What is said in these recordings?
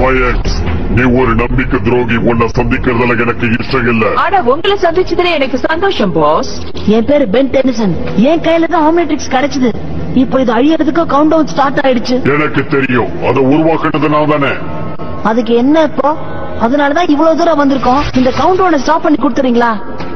ஒயக்ஸ் நீ ஒரு நம்பிக்கை துரோகி உன்னை சந்திக்கிறதுல எனக்கு இஷ்டம் இல்ல ஆனா உங்களை சந்திச்சதுல எனக்கு சந்தோஷம் பாஸ் என் பேரு பென் டென்னிசன் என் கையில தான் ஆம்னெட்ரிக்ஸ் கிடைச்சது இப்போ இது அழியறதுக்கு கவுண்ட் டவுன் ஸ்டார்ட் ஆயிடுச்சு எனக்கு தெரியும் அதை உருவாக்குனது நான் தானே அதுக்கு என்ன இப்போ அதனாலதான் இவ்வளவு தூரம் வந்திருக்கோம் இந்த கவுண்ட் டவுனை ஸ்டாப் பண்ணி கொடுத்துறீங்களா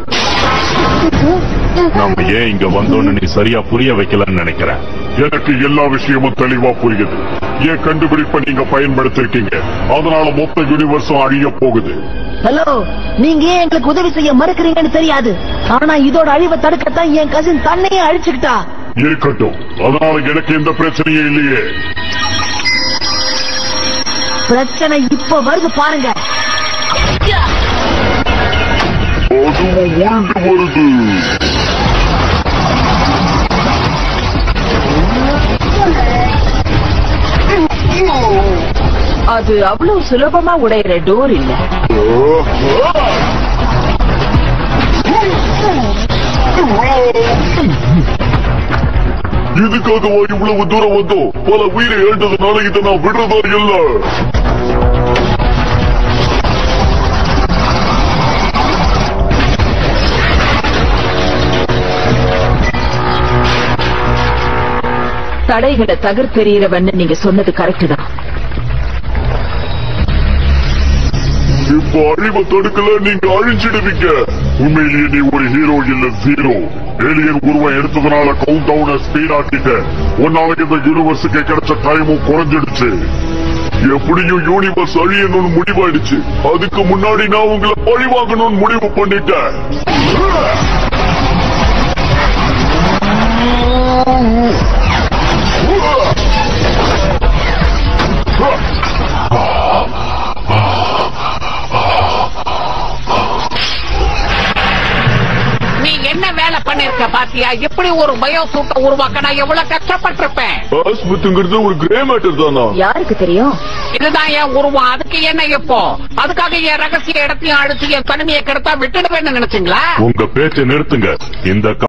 நாம ஏன் இங்க வந்தோம்னு நீ சரியா புரிய வைக்கலன்னு நினைக்கிறேன் எனக்கு எல்லா விஷயமும் தெளிவா புரியுது என் கண்டுபிடிப்பை நீங்க பயன்படுத்திருக்கீங்க அதனால மொத்த யூனிவர்ஸும் அழிய போகுது ஹலோ நீங்க ஏன் எங்களுக்கு உதவி செய்ய மறுக்கிறீங்கன்னு தெரியாது ஆனா இதோட அழிவை தடுக்கத்தான் என் கசின் தன்னையே அழிச்சுக்கிட்டா இருக்கட்டும் அதனால எனக்கு எந்த பிரச்சனையும் இல்லையே பிரச்சனை இப்ப வருது பாருங்க அதுவும் உருண்டு வருது அது அவ்வளவு சுலபமா உடையிற டோர் இல்ல இதுக்காகவா இவ்வளவு தூரம் வந்தோம் பல உயிரை இழந்ததுனால இதை நான் விடுறதா இல்ல தடைகளை தகர்த்தெறிகிறவன்னு நீங்க சொன்னது கரெக்ட் தான் இப்ப அழிவை தடுக்கல நீங்க அழிஞ்சிடுவீங்க உண்மையிலேயே நீ ஒரு ஹீரோ இல்ல ஜீரோ ஏலியன் உருவம் எடுத்ததுனால கவுண்ட் டவுன ஸ்பீட் ஆக்கிட்ட உன்னால இந்த யூனிவர்ஸுக்கு கிடைச்ச டைமும் குறைஞ்சிடுச்சு எப்படியும் யூனிவர்ஸ் அழியணும்னு முடிவாயிடுச்சு அதுக்கு முன்னாடி நான் உங்களை பழி வாங்கணும்னு முடிவு பண்ணிட்டேன் நீ என்ன வேலை பண்ணிருக்க பாத்தியா எப்படி ஒரு பயோ சூட்டை உருவாக்க நான் எவ்வளவு கஷ்டப்பட்டிருப்பேன் ஆஸ்பத்துங்கிறது ஒரு கிரே மேட்டர் தானா யாருக்கு தெரியும் இதுதான் என் உருவம் அதுக்கு என்ன இப்போ அதுக்காக என் ரகசிய இடத்தையும் அடிச்சு என் தனிமையை கெடுத்தா விட்டுடுவேன்னு நினைச்சீங்களா உங்க பேச்சை நிறுத்துங்க இந்த